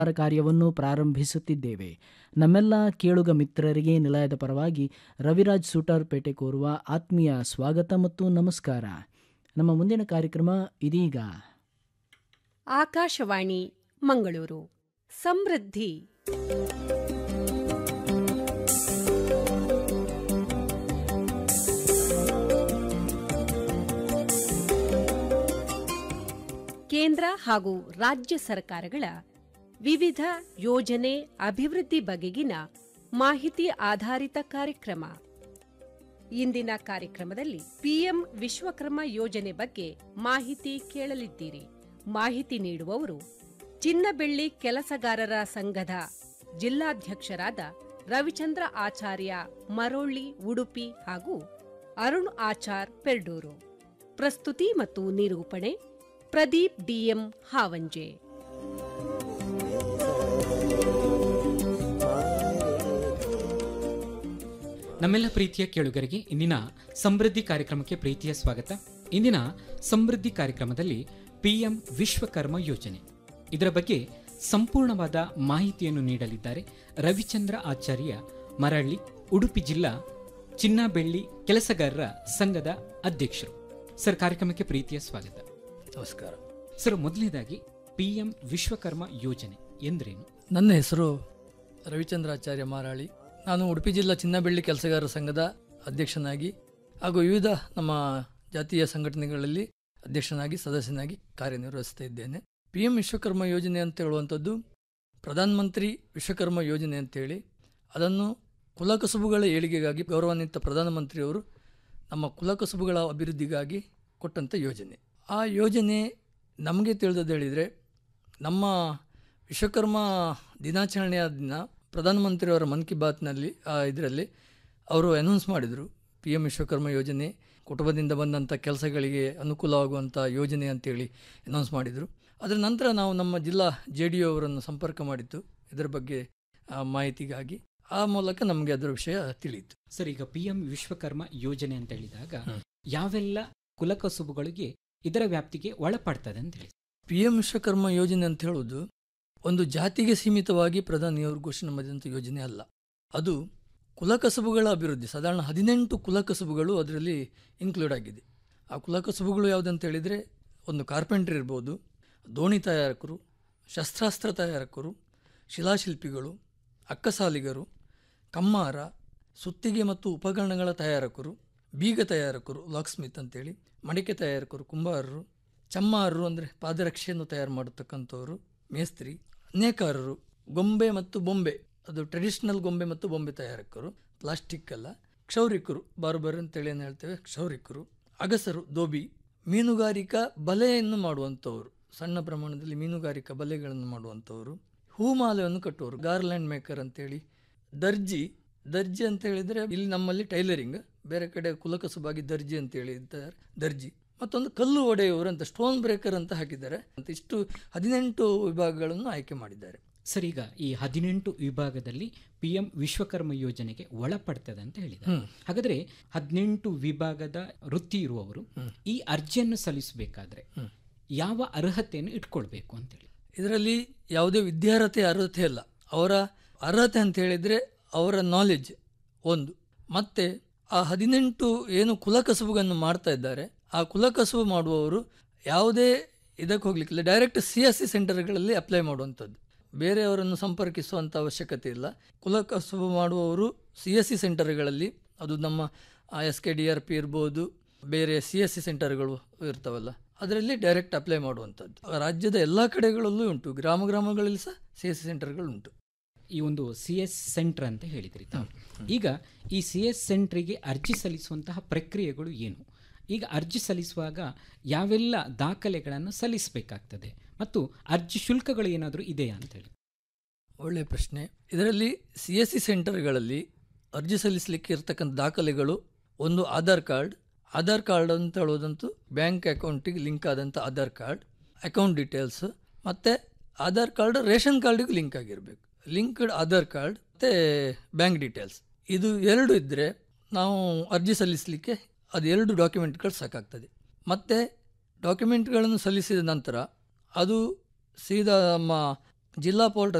ಕಾರ್ಯವನ್ನು ಪ್ರಾರಂಭಿಸುತ್ತಿದ್ದೇವೆ ನಮ್ಮೆಲ್ಲ ಕೇಳುಗ ಮಿತ್ರರಿಗೆ ನಿಲಯದ ಪರವಾಗಿ ರವಿರಾಜ್ ಸೂಟರ್ ಪೇಟೆ ಕೋರುವ ಆತ್ಮೀಯ ಸ್ವಾಗತ ಮತ್ತು ನಮಸ್ಕಾರ ನಮ್ಮ ಮುಂದಿನ ಕಾರ್ಯಕ್ರಮ ಇದೀಗ ಆಕಾಶವಾಣಿ ಮಂಗಳೂರು ಸಮೃದ್ಧಿ ಕೇಂದ್ರ ಹಾಗೂ ರಾಜ್ಯ ಸರ್ಕಾರಗಳ ವಿವಿಧ ಯೋಜನೆ ಅಭಿವೃದ್ಧಿ ಬಗೆಗಿನ ಮಾಹಿತಿ ಆಧಾರಿತ ಕಾರ್ಯಕ್ರಮ ಇಂದಿನ ಕಾರ್ಯಕ್ರಮದಲ್ಲಿ ಪಿಎಂ ವಿಶ್ವಕರ್ಮ ಯೋಜನೆ ಬಗ್ಗೆ ಮಾಹಿತಿ ಕೇಳಲಿದ್ದೀರಿ ಮಾಹಿತಿ ನೀಡುವವರು ಚಿನ್ನಬೆಳ್ಳಿ ಕೆಲಸಗಾರರ ಸಂಘದ ಜಿಲ್ಲಾಧ್ಯಕ್ಷರಾದ ರವಿಚಂದ್ರ ಆಚಾರ್ಯ ಮರೋಳ್ಳಿ ಉಡುಪಿ ಹಾಗೂ ಅರುಣ್ ಆಚಾರ್ ಪೆರ್ಡೂರು ಪ್ರಸ್ತುತಿ ಮತ್ತು ನಿರೂಪಣೆ ಪ್ರದೀಪ್ ಡಿಎಂ ಹಾವಂಜೆ ನಮ್ಮೆಲ್ಲ ಪ್ರೀತಿಯ ಕೇಳುಗರಿಗೆ ಇಂದಿನ ಸಮೃದ್ಧಿ ಕಾರ್ಯಕ್ರಮಕ್ಕೆ ಪ್ರೀತಿಯ ಸ್ವಾಗತ ಇಂದಿನ ಸಮೃದ್ಧಿ ಕಾರ್ಯಕ್ರಮದಲ್ಲಿ ಪಿಎಂ ವಿಶ್ವಕರ್ಮ ಯೋಜನೆ ಇದರ ಬಗ್ಗೆ ಸಂಪೂರ್ಣವಾದ ಮಾಹಿತಿಯನ್ನು ನೀಡಲಿದ್ದಾರೆ ರವಿಚಂದ್ರ ಆಚಾರ್ಯ ಮರಳ್ಳಿ ಉಡುಪಿ ಜಿಲ್ಲಾ ಚಿನ್ನ ಬೆಳ್ಳಿ ಕೆಲಸಗಾರರ ಸಂಘದ ಅಧ್ಯಕ್ಷರು ಸರ್ ಕಾರ್ಯಕ್ರಮಕ್ಕೆ ಪ್ರೀತಿಯ ಸ್ವಾಗತ ನಮಸ್ಕಾರ ಸರ್ ಮೊದಲನೇದಾಗಿ ಪಿಎಂ ವಿಶ್ವಕರ್ಮ ಯೋಜನೆ ಎಂದ್ರೇನು ನನ್ನ ಹೆಸರು ರವಿಚಂದ್ರಾಚಾರ್ಯ ಮಾರಾಳಿ ನಾನು ಉಡುಪಿ ಜಿಲ್ಲಾ ಚಿನ್ನಬೆಳ್ಳಿ ಕೆಲಸಗಾರರ ಸಂಘದ ಅಧ್ಯಕ್ಷನಾಗಿ ಹಾಗೂ ವಿವಿಧ ನಮ್ಮ ಜಾತೀಯ ಸಂಘಟನೆಗಳಲ್ಲಿ ಅಧ್ಯಕ್ಷನಾಗಿ ಸದಸ್ಯನಾಗಿ ಕಾರ್ಯನಿರ್ವಹಿಸ್ತಾ ಇದ್ದೇನೆ ಪಿ ಎಂ ವಿಶ್ವಕರ್ಮ ಯೋಜನೆ ಅಂತ ಹೇಳುವಂಥದ್ದು ಪ್ರಧಾನಮಂತ್ರಿ ವಿಶ್ವಕರ್ಮ ಯೋಜನೆ ಅಂತೇಳಿ ಅದನ್ನು ಕುಲಕಸುಬುಗಳ ಏಳಿಗೆಗಾಗಿ ಗೌರವಾನ್ವಿತ ಪ್ರಧಾನಮಂತ್ರಿಯವರು ನಮ್ಮ ಕುಲಕಸುಬುಗಳ ಅಭಿವೃದ್ಧಿಗಾಗಿ ಕೊಟ್ಟಂಥ ಯೋಜನೆ ಆ ಯೋಜನೆ ನಮಗೆ ತಿಳಿದದ್ದು ಹೇಳಿದರೆ ನಮ್ಮ ವಿಶ್ವಕರ್ಮ ದಿನಾಚರಣೆಯ ದಿನ ಪ್ರಧಾನಮಂತ್ರಿಯವರ ಮನ್ ಕಿ ಬಾತ್ನಲ್ಲಿ ಇದರಲ್ಲಿ ಅವರು ಅನೌನ್ಸ್ ಮಾಡಿದರು ಪಿ ಎಂ ವಿಶ್ವಕರ್ಮ ಯೋಜನೆ ಕುಟುಂಬದಿಂದ ಬಂದಂಥ ಕೆಲಸಗಳಿಗೆ ಅನುಕೂಲವಾಗುವಂಥ ಯೋಜನೆ ಅಂತೇಳಿ ಅನೌನ್ಸ್ ಮಾಡಿದರು ಅದರ ನಂತರ ನಾವು ನಮ್ಮ ಜಿಲ್ಲಾ ಜೆ ಡಿ ಅವರನ್ನು ಸಂಪರ್ಕ ಮಾಡಿದ್ದು ಇದರ ಬಗ್ಗೆ ಆ, ಮಾಹಿತಿಗಾಗಿ ಆ ಮೂಲಕ ನಮಗೆ ಅದರ ವಿಷಯ ತಿಳಿಯಿತು ಸರ್ ಈಗ ಪಿಎಂ ವಿಶ್ವಕರ್ಮ ಯೋಜನೆ ಅಂತ ಹೇಳಿದಾಗ ಯಾವೆಲ್ಲ ಕುಲಕಸುಬುಗಳಿಗೆ ಇದರ ವ್ಯಾಪ್ತಿಗೆ ಒಳಪಡ್ತದೆ ಅಂತ ಹೇಳಿ ಪಿ ಎಂ ವಿಶ್ವಕರ್ಮ ಯೋಜನೆ ಅಂತ ಹೇಳೋದು ಒಂದು ಜಾತಿಗೆ ಸೀಮಿತವಾಗಿ ಪ್ರಧಾನಿಯವರು ಘೋಷಣೆ ಮಾಡಿದಂಥ ಯೋಜನೆ ಅಲ್ಲ ಅದು ಕುಲಕಸಬುಗಳ ಅಭಿವೃದ್ಧಿ ಸಾಧಾರಣ ಹದಿನೆಂಟು ಕುಲಕಸಬುಗಳು ಅದರಲ್ಲಿ ಇನ್ಕ್ಲೂಡ್ ಆಗಿದೆ ಆ ಕುಲಕಸಬುಗಳು ಯಾವುದಂತ ಹೇಳಿದರೆ ಒಂದು ಕಾರ್ಪೆಂಟರ್ ಇರ್ಬೋದು ದೋಣಿ ತಯಾರಕರು ಶಸ್ತ್ರಾಸ್ತ್ರ ತಯಾರಕರು ಶಿಲಾಶಿಲ್ಪಿಗಳು ಅಕ್ಕಸಾಲಿಗರು ಕಮ್ಮಾರ ಸುತ್ತಿಗೆ ಮತ್ತು ಉಪಕರಣಗಳ ತಯಾರಕರು ಬೀಗ ತಯಾರಕರು ಲಾಕ್ಸ್ಮಿತ್ ಅಂತೇಳಿ ಮಡಿಕೆ ತಯಾರಕರು ಕುಂಬಾರರು ಚಮ್ಮಾರರು ಅಂದರೆ ಪಾದರಕ್ಷೆಯನ್ನು ತಯಾರು ಮಾಡತಕ್ಕಂಥವ್ರು ಮೇಸ್ತ್ರಿ ನೇಕಾರರು ಗೊಂಬೆ ಮತ್ತು ಬೊಂಬೆ ಅದು ಟ್ರೆಡಿಷನಲ್ ಗೊಂಬೆ ಮತ್ತು ಬೊಂಬೆ ತಯಾರಕರು ಪ್ಲಾಸ್ಟಿಕ್ ಅಲ್ಲ ಕ್ಷೌರಿಕರು ಬಾರ್ಬರ್ ಅಂತೇಳಿ ಏನು ಹೇಳ್ತೇವೆ ಕ್ಷೌರಿಕರು ಅಗಸರು ದೋಬಿ ಮೀನುಗಾರಿಕಾ ಬಲೆಯನ್ನು ಮಾಡುವಂಥವ್ರು ಸಣ್ಣ ಪ್ರಮಾಣದಲ್ಲಿ ಮೀನುಗಾರಿಕಾ ಬಲೆಗಳನ್ನು ಮಾಡುವಂಥವ್ರು ಹೂಮಾಲೆಯನ್ನು ಕಟ್ಟುವವರು ಗಾರ್ಲ್ಯಾಂಡ್ ಮೇಕರ್ ಅಂತೇಳಿ ದರ್ಜಿ ದರ್ಜಿ ಅಂತ ಹೇಳಿದರೆ ಇಲ್ಲಿ ನಮ್ಮಲ್ಲಿ ಟೈಲರಿಂಗ್ ಬೇರೆ ಕಡೆ ಕುಲಕಸುಬಾಗಿ ದರ್ಜಿ ಅಂತ ಹೇಳಿದ್ದಾರೆ ದರ್ಜಿ ಮತ್ತೊಂದು ಕಲ್ಲು ಒಡೆಯುವರು ಅಂತ ಸ್ಟೋನ್ ಬ್ರೇಕರ್ ಅಂತ ಹಾಕಿದ್ದಾರೆ ಅಂತ ಇಷ್ಟು ಹದಿನೆಂಟು ವಿಭಾಗಗಳನ್ನು ಆಯ್ಕೆ ಮಾಡಿದ್ದಾರೆ ಸರ್ ಈಗ ಈ ಹದಿನೆಂಟು ವಿಭಾಗದಲ್ಲಿ ಪಿ ಎಂ ವಿಶ್ವಕರ್ಮ ಯೋಜನೆಗೆ ಒಳಪಡ್ತದೆ ಅಂತ ಹೇಳಿದ್ದಾರೆ ಹಾಗಾದ್ರೆ ಹದಿನೆಂಟು ವಿಭಾಗದ ವೃತ್ತಿ ಇರುವವರು ಈ ಅರ್ಜಿಯನ್ನು ಸಲ್ಲಿಸಬೇಕಾದ್ರೆ ಯಾವ ಅರ್ಹತೆಯನ್ನು ಇಟ್ಕೊಳ್ಬೇಕು ಅಂತ ಹೇಳಿ ಇದರಲ್ಲಿ ಯಾವುದೇ ವಿದ್ಯಾರ್ಹತೆ ಅರ್ಹತೆ ಅಲ್ಲ ಅವರ ಅರ್ಹತೆ ಅಂತ ಹೇಳಿದರೆ ಅವರ ನಾಲೆಜ್ ಒಂದು ಮತ್ತೆ ಆ ಹದಿನೆಂಟು ಏನು ಕುಲಕಸುಬುಗಳನ್ನು ಮಾಡ್ತಾ ಇದ್ದಾರೆ ಆ ಕುಲಕಸುಬು ಮಾಡುವವರು ಯಾವುದೇ ಇದಕ್ಕೆ ಹೋಗ್ಲಿಕ್ಕಿಲ್ಲ ಡೈರೆಕ್ಟ್ ಸಿ ಎಸ್ ಸಿ ಸೆಂಟರ್ಗಳಲ್ಲಿ ಅಪ್ಲೈ ಮಾಡುವಂಥದ್ದು ಬೇರೆಯವರನ್ನು ಸಂಪರ್ಕಿಸುವಂಥ ಅವಶ್ಯಕತೆ ಇಲ್ಲ ಕುಲಕಸುಬು ಮಾಡುವವರು ಸಿ ಎಸ್ ಸಿ ಸೆಂಟರ್ಗಳಲ್ಲಿ ಅದು ನಮ್ಮ S K D R P ಇರ್ಬೋದು ಬೇರೆ ಸಿ ಎಸ್ ಸಿ ಸೆಂಟರ್ಗಳು ಇರ್ತಾವಲ್ಲ ಅದರಲ್ಲಿ ಡೈರೆಕ್ಟ್ ಅಪ್ಲೈ ಮಾಡುವಂಥದ್ದು ರಾಜ್ಯದ ಎಲ್ಲ ಕಡೆಗಳಲ್ಲೂ ಉಂಟು ಗ್ರಾಮ ಗ್ರಾಮಗಳಲ್ಲಿ ಸಹ ಸಿ ಎಸ್ ಸಿ ಸೆಂಟರ್ಗಳು ಉಂಟು ಈ ಒಂದು ಸಿ ಎಸ್ ಸೆಂಟರ್ ಅಂತ ಹೇಳಿದ್ರಿ ತಾವು ಈಗ ಈ ಸಿ ಎಸ್ ಸೆಂಟ್ರಿಗೆ ಅರ್ಜಿ ಸಲ್ಲಿಸುವಂತಹ ಪ್ರಕ್ರಿಯೆಗಳು ಏನು ಈಗ ಅರ್ಜಿ ಸಲ್ಲಿಸುವಾಗ ಯಾವೆಲ್ಲ ದಾಖಲೆಗಳನ್ನು ಸಲ್ಲಿಸಬೇಕಾಗ್ತದೆ ಮತ್ತು ಅರ್ಜಿ ಶುಲ್ಕಗಳು ಏನಾದರೂ ಇದೆಯಾ ಅಂತ ಹೇಳಿ ಒಳ್ಳೆಯ ಪ್ರಶ್ನೆ ಇದರಲ್ಲಿ ಸಿ ಎಸ್ ಸಿ ಸೆಂಟರ್ಗಳಲ್ಲಿ ಅರ್ಜಿ ಸಲ್ಲಿಸಲಿಕ್ಕೆ ಇರತಕ್ಕಂಥ ದಾಖಲೆಗಳು ಒಂದು ಆಧಾರ್ ಕಾರ್ಡ್ ಆಧಾರ್ ಕಾರ್ಡ್ ಅಂತ ಹೇಳೋದಂತೂ ಬ್ಯಾಂಕ್ ಅಕೌಂಟಿಗೆ ಲಿಂಕ್ ಆದಂಥ ಆಧಾರ್ ಕಾರ್ಡ್ ಅಕೌಂಟ್ ಡೀಟೇಲ್ಸ್ ಮತ್ತು ಆಧಾರ್ ಕಾರ್ಡ್ ರೇಷನ್ ಕಾರ್ಡಿಗೆ ಲಿಂಕ್ ಆಗಿರಬೇಕು ಲಿಂಕ್ಡ್ ಆಧಾರ್ ಕಾರ್ಡ್ ಮತ್ತು ಬ್ಯಾಂಕ್ ಡೀಟೇಲ್ಸ್ ಇದು ಎರಡು ಇದ್ದರೆ ನಾವು ಅರ್ಜಿ ಸಲ್ಲಿಸಲಿಕ್ಕೆ ಅದು ಎರಡು ಡಾಕ್ಯುಮೆಂಟ್ಗಳು ಸಾಕಾಗ್ತದೆ ಮತ್ತು ಡಾಕ್ಯುಮೆಂಟ್ಗಳನ್ನು ಸಲ್ಲಿಸಿದ ನಂತರ ಅದು ಸೀದಾ ನಮ್ಮ ಜಿಲ್ಲಾ ಪೋರ್ಟ್